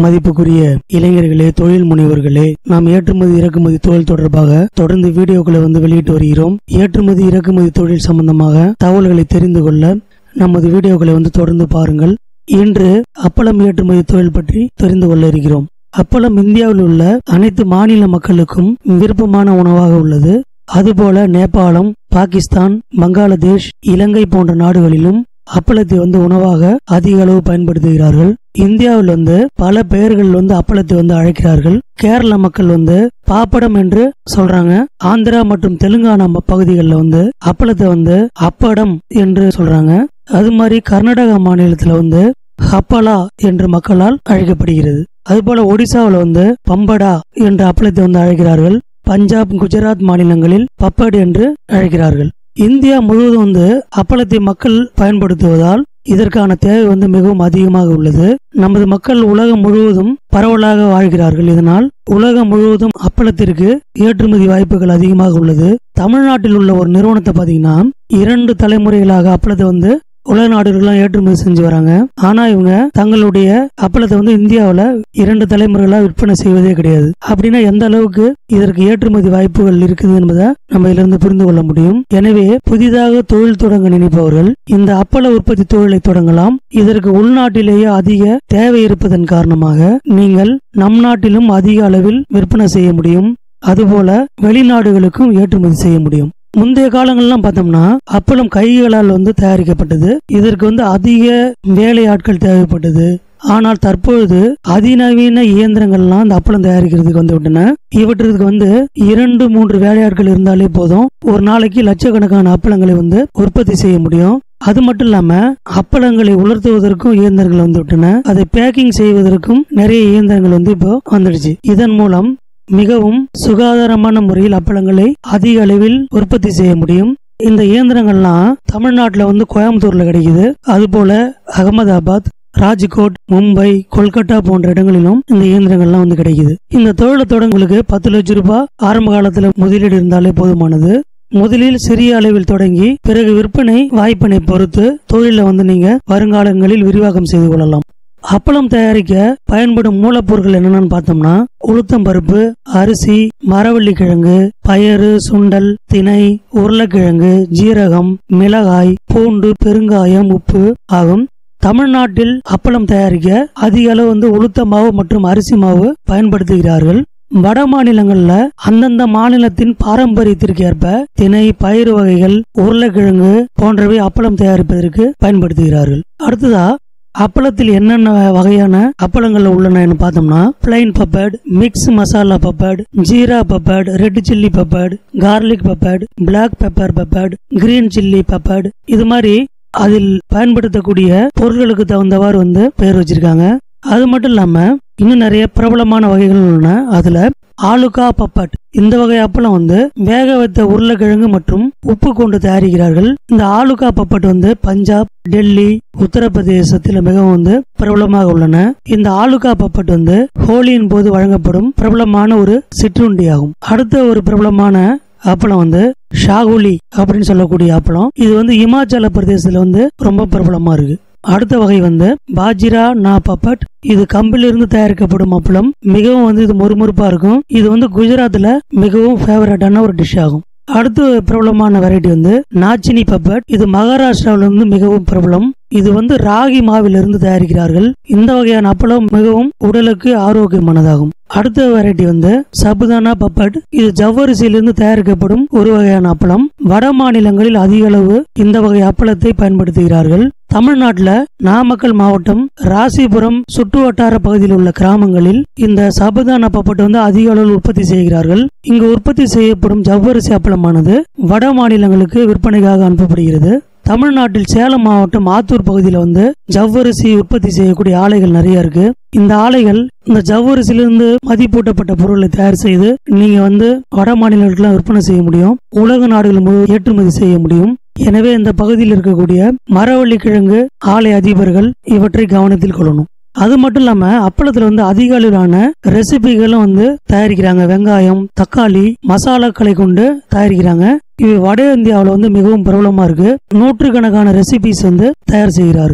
மதிப்புக்குரிய இளைஞர்களே தொழில் முனைவர்களே நாம் ஏற்றுமதி இறக்குமதி தொழில் தொடர்பாக தொடர்ந்து வீடியோக்களை வந்து வெளியிட்டு வருகிறோம் ஏற்றுமதி இறக்குமதி தொழில் சம்பந்தமாக தகவல்களை தெரிந்து கொள்ள நமது வீடியோக்களை வந்து தொடர்ந்து பாருங்கள் இன்று அப்பளம் ஏற்றுமதி தொழில் பற்றி தெரிந்து கொள்ள இருக்கிறோம் அப்பளம் இந்தியாவில் உள்ள அனைத்து மாநில மக்களுக்கும் விருப்பமான உணவாக உள்ளது அதுபோல நேபாளம் பாகிஸ்தான் பங்களாதேஷ் இலங்கை போன்ற நாடுகளிலும் அப்பளத்தை வந்து உணவாக அதிக அளவு பயன்படுத்துகிறார்கள் இந்தியாவில் வந்து பல பெயர்கள் வந்து அப்பளத்தை வந்து அழைக்கிறார்கள் கேரள மக்கள் வந்து பாப்படம் என்று சொல்றாங்க ஆந்திரா மற்றும் தெலுங்கானா ம- பகுதிகளில் வந்து அப்பளத்தை வந்து அப்படம் என்று சொல்றாங்க அது மாதிரி கர்நாடகா மாநிலத்தில் வந்து ஹப்பலா என்று மக்களால் அழைக்கப்படுகிறது அதுபோல ஒடிசாவில் வந்து பம்படா என்ற அப்பளத்தை வந்து அழைக்கிறார்கள் பஞ்சாப் குஜராத் மாநிலங்களில் பப்பட் என்று அழைக்கிறார்கள் இந்தியா முழுவதும் வந்து அப்பளத்தை மக்கள் பயன்படுத்துவதால் இதற்கான தேவை வந்து மிகவும் அதிகமாக உள்ளது நமது மக்கள் உலகம் முழுவதும் பரவலாக வாழ்கிறார்கள் இதனால் உலகம் முழுவதும் அப்பளத்திற்கு ஏற்றுமதி வாய்ப்புகள் அதிகமாக உள்ளது தமிழ்நாட்டில் உள்ள ஒரு நிறுவனத்தை பாத்தீங்கன்னா இரண்டு தலைமுறைகளாக அப்பளத்தை வந்து உலக நாடுகள்லாம் ஏற்றுமதி செஞ்சு வராங்க ஆனா இவங்க தங்களுடைய அப்பளத்தை வந்து இந்தியாவுல இரண்டு தலைமுறைகளா விற்பனை செய்வதே கிடையாது அப்படின்னா எந்த அளவுக்கு இதற்கு ஏற்றுமதி வாய்ப்புகள் இருக்குது என்பதை நம்ம இதுல இருந்து புரிந்து கொள்ள முடியும் எனவே புதிதாக தொழில் தொடங்க நினைப்பவர்கள் இந்த அப்பள உற்பத்தி தொழிலை தொடங்கலாம் இதற்கு உள்நாட்டிலேயே அதிக தேவை இருப்பதன் காரணமாக நீங்கள் நம் நாட்டிலும் அதிக அளவில் விற்பனை செய்ய முடியும் அதுபோல வெளிநாடுகளுக்கும் ஏற்றுமதி செய்ய முடியும் முந்தைய காலங்கள்லாம் பார்த்தோம்னா அப்பளம் கைகளால் வந்து தயாரிக்கப்பட்டது இதற்கு வந்து அதிக வேலையாட்கள் தேவைப்பட்டது ஆனால் தற்பொழுது அதிநவீன இயந்திரங்கள்லாம் இந்த அப்பளம் தயாரிக்கிறதுக்கு வந்து விட்டன இவற்றுக்கு வந்து இரண்டு மூன்று வேலையாட்கள் இருந்தாலே போதும் ஒரு நாளைக்கு லட்சக்கணக்கான அப்பளங்களை வந்து உற்பத்தி செய்ய முடியும் அது மட்டும் இல்லாம அப்பளங்களை உலர்த்துவதற்கும் இயந்திரங்கள் வந்து விட்டன அதை பேக்கிங் செய்வதற்கும் நிறைய இயந்திரங்கள் வந்து இப்போ வந்துடுச்சு இதன் மூலம் மிகவும் சுகாதாரமான முறையில் அப்பளங்களை அதிக அளவில் உற்பத்தி செய்ய முடியும் இந்த இயந்திரங்கள்லாம் தமிழ்நாட்டில் வந்து கோயம்புத்தூர்ல கிடைக்குது அதுபோல அகமதாபாத் ராஜ்கோட் மும்பை கொல்கத்தா போன்ற இடங்களிலும் இந்த இயந்திரங்கள்லாம் வந்து கிடைக்குது இந்த தொழிலை தொடங்களுக்கு பத்து லட்சம் ரூபாய் ஆரம்ப காலத்துல முதலீடு இருந்தாலே போதுமானது முதலில் சிறிய அளவில் தொடங்கி பிறகு விற்பனை வாய்ப்பினை பொறுத்து தொழிலை வந்து நீங்க வருங்காலங்களில் விரிவாக்கம் செய்து கொள்ளலாம் அப்பளம் தயாரிக்க பயன்படும் மூலப்பொருட்கள் என்னென்னு பார்த்தோம்னா உளுத்தம்பருப்பு அரிசி மரவள்ளி கிழங்கு பயறு சுண்டல் திணை உருளைக்கிழங்கு ஜீரகம் மிளகாய் பூண்டு பெருங்காயம் உப்பு ஆகும் தமிழ்நாட்டில் அப்பளம் தயாரிக்க அதிக அளவு வந்து உளுத்த மாவு மற்றும் அரிசி மாவு பயன்படுத்துகிறார்கள் வட மாநிலங்கள்ல அந்தந்த மாநிலத்தின் பாரம்பரியத்திற்கு ஏற்ப திணை பயிறு வகைகள் உருளைக்கிழங்கு போன்றவை அப்பளம் தயாரிப்பதற்கு பயன்படுத்துகிறார்கள் அடுத்ததா அப்பளத்தில் என்னென்ன வகையான அப்பளங்கள் உள்ளன பார்த்தோம்னா plain papad mix masala papad jeera papad red chilli papad garlic papad black pepper papad green chilli papad இது மாதிரி அதில் பயன்படுத்தக்கூடிய பொருட்களுக்கு தகுந்தவாறு வந்து பெயர் வச்சிருக்காங்க அது மட்டும் இல்லாம இன்னும் நிறைய பிரபலமான வகைகள் உள்ளன அதுல ஆலுகா பப்பட் இந்த வகை அப்பளம் வந்து வேக வைத்த உருளைக்கிழங்கு மற்றும் உப்பு கொண்டு தயாரிக்கிறார்கள் இந்த ஆலுகா பப்பட் வந்து பஞ்சாப் டெல்லி உத்தரப்பிரதேசத்தில் மிகவும் வந்து பிரபலமாக உள்ளன இந்த ஆலுகா பப்பட் வந்து ஹோலியின் போது வழங்கப்படும் பிரபலமான ஒரு சிற்றுண்டி ஆகும் அடுத்த ஒரு பிரபலமான அப்பளம் வந்து ஷாகுலி அப்படின்னு சொல்லக்கூடிய அப்பளம் இது வந்து இமாச்சல பிரதேசத்துல வந்து ரொம்ப பிரபலமா இருக்கு அடுத்த வகை வந்து பாஜிரா நா பப்பட் இது கம்பிலிருந்து தயாரிக்கப்படும் அப்பளம் மிகவும் வந்து இது மொறுமொறுப்பா இருக்கும் இது வந்து குஜராத்ல மிகவும் ஃபேவரட்டான ஒரு டிஷ் ஆகும் அடுத்த பிரபலமான வெரைட்டி வந்து நாச்சினி பப்பட் இது மகாராஷ்டிராவில் வந்து மிகவும் பிரபலம் இது வந்து ராகி மாவிலிருந்து தயாரிக்கிறார்கள் இந்த வகையான அப்பளம் மிகவும் உடலுக்கு ஆரோக்கியமானதாகும் அடுத்த வெரைட்டி வந்து சபுதானா பப்பட் இது ஜவ்வரிசியிலிருந்து தயாரிக்கப்படும் ஒரு வகையான அப்பளம் வட மாநிலங்களில் அதிக அளவு இந்த வகை அப்பளத்தை பயன்படுத்துகிறார்கள் தமிழ்நாட்டில் நாமக்கல் மாவட்டம் ராசிபுரம் சுற்று வட்டார பகுதியில் உள்ள கிராமங்களில் இந்த சபுதான பப்பட்டு வந்து அதிக அளவில் உற்பத்தி செய்கிறார்கள் இங்கு உற்பத்தி செய்யப்படும் ஜவ்வரிசி அப்பளமானது வட மாநிலங்களுக்கு விற்பனைக்காக அனுப்பப்படுகிறது தமிழ்நாட்டில் சேலம் மாவட்டம் ஆத்தூர் பகுதியில் வந்து ஜவ்வரிசி உற்பத்தி செய்யக்கூடிய ஆலைகள் நிறைய இருக்கு இந்த ஆலைகள் இந்த ஜவ்வரிசிலிருந்து மதிப்பூட்டப்பட்ட பொருளை தயார் செய்து நீங்க வந்து வட மாநிலங்களுக்கெல்லாம் விற்பனை செய்ய முடியும் உலக நாடுகள் முழு ஏற்றுமதி செய்ய முடியும் எனவே இந்த பகுதியில் இருக்கக்கூடிய மரவள்ளி கிழங்கு ஆலை அதிபர்கள் இவற்றை கவனத்தில் கொள்ளணும் அது மட்டும் இல்லாம அப்பளத்துல வந்து அதிக அளவிலான ரெசிபிகளும் வந்து தயாரிக்கிறாங்க வெங்காயம் தக்காளி மசாலாக்களை கொண்டு தயாரிக்கிறாங்க இவை வட இந்தியாவில் வந்து மிகவும் பிரபலமா இருக்கு நூற்றுக்கணக்கான ரெசிபிஸ் வந்து தயார் செய்கிறார்கள்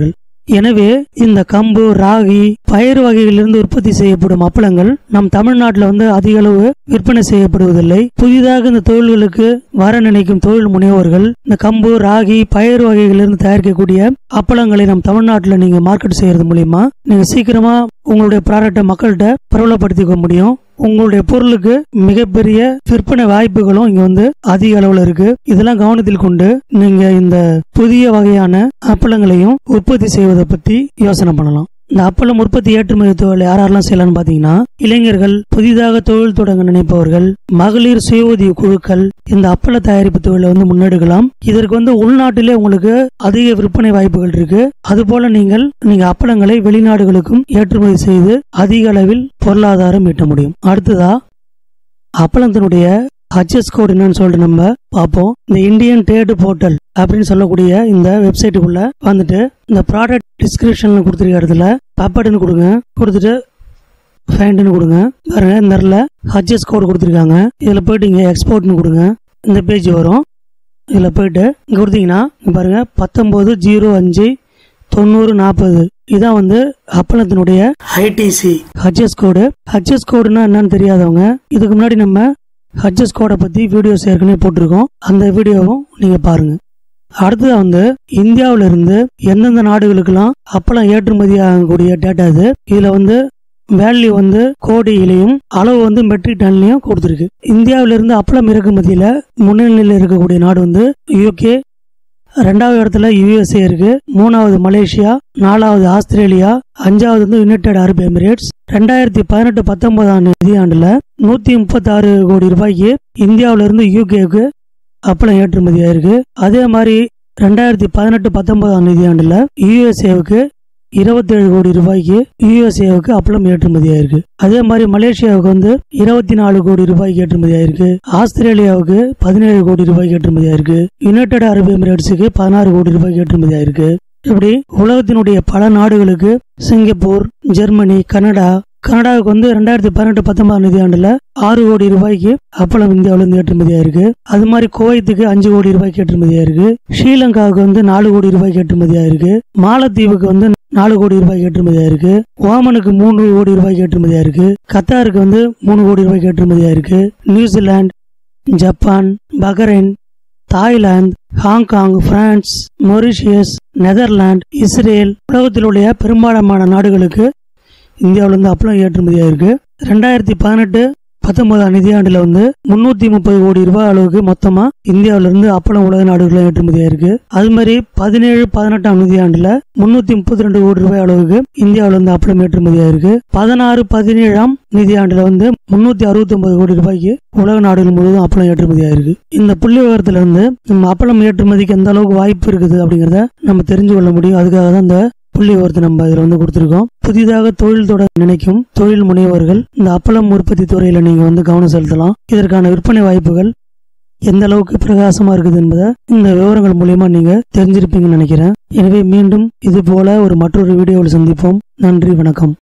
எனவே இந்த கம்பு ராகி பயிர் வகைகளிலிருந்து உற்பத்தி செய்யப்படும் அப்பளங்கள் நம் தமிழ்நாட்டில் வந்து அதிக அளவு விற்பனை செய்யப்படுவதில்லை புதிதாக இந்த தொழில்களுக்கு வர நினைக்கும் தொழில் முனைவோர்கள் இந்த கம்பு ராகி பயிர் வகைகளிலிருந்து தயாரிக்கக்கூடிய அப்பளங்களை நம் தமிழ்நாட்டில் நீங்க மார்க்கெட் செய்யறது மூலியமா நீங்க சீக்கிரமா உங்களுடைய ப்ராடக்டை மக்கள்கிட்ட பிரபலப்படுத்திக்க முடியும் உங்களுடைய பொருளுக்கு மிகப்பெரிய விற்பனை வாய்ப்புகளும் இங்க வந்து அதிக அளவுல இருக்கு இதெல்லாம் கவனத்தில் கொண்டு நீங்க இந்த புதிய வகையான அப்பளங்களையும் உற்பத்தி செய்வதை பத்தி யோசனை பண்ணலாம் இந்த அப்பளம் உற்பத்தி ஏற்றுமதி தொழில் யாரெல்லாம் செய்யலாம்னு பாத்தீங்கன்னா இளைஞர்கள் புதிதாக தொழில் தொடங்க நினைப்பவர்கள் மகளிர் சுய உதவி குழுக்கள் இந்த அப்பள தயாரிப்பு தொழிலை வந்து முன்னெடுக்கலாம் இதற்கு வந்து உள்நாட்டிலே உங்களுக்கு அதிக விற்பனை வாய்ப்புகள் இருக்கு அதுபோல நீங்கள் நீங்க அப்பளங்களை வெளிநாடுகளுக்கும் ஏற்றுமதி செய்து அதிக அளவில் பொருளாதாரம் ஈட்ட முடியும் அடுத்ததா அப்பளத்தினுடைய ஹச்எஸ் கோட் என்னன்னு சொல்லிட்டு நம்ம பார்ப்போம் இந்த இந்தியன் ட்ரேடு போர்ட்டல் அப்படின்னு சொல்லக்கூடிய இந்த வெப்சைட்டுக்குள்ள வந்துட்டு இந்த ப்ராடக்ட் டிஸ்கிரிப்ஷன்ல கொடுத்துருக்க இடத்துல பப்பட்னு கொடுங்க கொடுத்துட்டு ஃபைண்டுன்னு கொடுங்க பாருங்க இந்த இடத்துல ஹச்எஸ் கோட் கொடுத்துருக்காங்க இதில் போயிட்டு இங்கே எக்ஸ்போர்ட்னு கொடுங்க இந்த பேஜ் வரும் இதில் போயிட்டு இங்கே கொடுத்தீங்கன்னா இங்க பாருங்க பத்தொம்போது ஜீரோ அஞ்சு தொண்ணூறு நாற்பது இதான் வந்து அப்பளத்தினுடைய ஐடிசி ஹச்எஸ் கோடு ஹச்எஸ் கோடுனா என்னன்னு தெரியாதவங்க இதுக்கு முன்னாடி நம்ம ஹச்எஸ் கோடை பத்தி வீடியோஸ் ஏற்கனவே போட்டிருக்கோம் அந்த வீடியோவும் நீங்க பாருங்க அடுத்தது வந்து இந்தியாவில இருந்து எந்தெந்த நாடுகளுக்கெல்லாம் அப்பளம் ஏற்றுமதி ஆகக்கூடிய டேட்டா இது இதுல வந்து வேல்யூ வந்து கோடியிலையும் அளவு வந்து மெட்ரிக் டன்லையும் கொடுத்துருக்கு இந்தியாவில இருந்து அப்பளம் இறக்குமதியில முன்னிலையில் இருக்கக்கூடிய நாடு வந்து யூகே ரெண்டாவது இடத்துல யுஎஸ்ஏ இருக்கு மூணாவது மலேசியா நாலாவது ஆஸ்திரேலியா அஞ்சாவது வந்து யுனைடெட் அரபு எமிரேட்ஸ் ரெண்டாயிரத்தி பதினெட்டு பத்தொன்பதாம் நிதியாண்டுல நூத்தி முப்பத்தி ஆறு கோடி ரூபாய்க்கு இந்தியாவில இருந்து யூகேக்கு அப்பளம் ஏற்றுமதி ஆயிருக்கு அதே மாதிரி ரெண்டாயிரத்தி பதினெட்டு பத்தொன்பதாம் நிதியாண்டுல யுஎஸ்ஏவுக்கு இருபத்தேழு கோடி ரூபாய்க்கு யுஎஸ்ஏவுக்கு அப்பளம் ஏற்றுமதி ஆயிருக்கு அதே மாதிரி மலேசியாவுக்கு வந்து இருபத்தி நாலு கோடி ரூபாய்க்கு ஏற்றுமதி ஆயிருக்கு ஆஸ்திரேலியாவுக்கு பதினேழு கோடி ரூபாய்க்கு ஏற்றுமதி ஆயிருக்கு யுனைடெட் அரபு எமிரேட்ஸுக்கு பதினாறு கோடி ரூபாய்க்கு ஏற்றுமதி ஆயிருக்கு இப்படி உலகத்தினுடைய பல நாடுகளுக்கு சிங்கப்பூர் ஜெர்மனி கனடா கனடாவுக்கு வந்து ரெண்டாயிரத்தி பதினெட்டு பத்தொன்பதாம் நிதியாண்டுல ஆறு கோடி ரூபாய்க்கு அப்பளம் இந்தியாவில இருந்து ஏற்றுமதி ஆயிருக்கு அது மாதிரி குவைத்துக்கு அஞ்சு கோடி ரூபாய்க்கு ஏற்றுமதி ஆயிருக்கு ஸ்ரீலங்காவுக்கு வந்து நாலு கோடி ரூபாய்க்கு ஏற்றுமதி ஆயிருக்கு மாலத்தீவுக்கு வந்து நாலு கோடி ரூபாய்க்கு ஏற்றுமதி ஆயிருக்கு ஓமனுக்கு மூணு கோடி ரூபாய்க்கு ஏற்றுமதி ஆயிருக்கு கத்தாருக்கு வந்து மூணு கோடி ரூபாய்க்கு ஏற்றுமதி ஆயிருக்கு New Zealand Japan Bahrain Thailand Hong Kong France Mauritius Netherlands Israel உலகத்தில் உள்ள பெரும்பாலான நாடுகளுக்கு இந்தியாவிலிருந்து அப்பளம் ஏற்றுமதி ஆயிருக்கு ரெண்டாயிரத்தி பதினெட்டு பத்தொன்பதாம் நிதியாண்டுல வந்து முன்னூத்தி முப்பது கோடி ரூபாய் அளவுக்கு மொத்தமா இந்தியாவில இருந்து அப்பளம் உலக நாடுகளும் ஏற்றுமதி ஆயிருக்கு அது மாதிரி பதினேழு பதினெட்டாம் நிதியாண்டுல முன்னூத்தி முப்பத்தி ரெண்டு கோடி ரூபாய் அளவுக்கு இந்தியாவில இருந்து அப்பளம் ஏற்றுமதி ஆயிருக்கு பதினாறு பதினேழாம் நிதியாண்டுல வந்து முன்னூத்தி அறுபத்தி ஒன்பது கோடி ரூபாய்க்கு உலக நாடுகள் முழுவதும் அப்பளம் ஏற்றுமதி ஆயிருக்கு இந்த புள்ளி விவரத்துல இருந்து நம்ம அப்பளம் ஏற்றுமதிக்கு எந்த அளவுக்கு வாய்ப்பு இருக்குது அப்படிங்கறத நம்ம தெரிஞ்சு கொள்ள முடியும் அதுக்காக தான் இந்த புள்ளி விவரத்தை நம்ம இதில் வந்து கொடுத்துருக்கோம் புதிதாக தொழில் தொடங்க நினைக்கும் தொழில் முனைவர்கள் இந்த அப்பளம் உற்பத்தி துறையில நீங்க வந்து கவனம் செலுத்தலாம் இதற்கான விற்பனை வாய்ப்புகள் எந்த அளவுக்கு பிரகாசமா இருக்குது என்பதை இந்த விவரங்கள் மூலியமா நீங்க தெரிஞ்சிருப்பீங்கன்னு நினைக்கிறேன் எனவே மீண்டும் இது போல ஒரு மற்றொரு வீடியோவில் சந்திப்போம் நன்றி வணக்கம்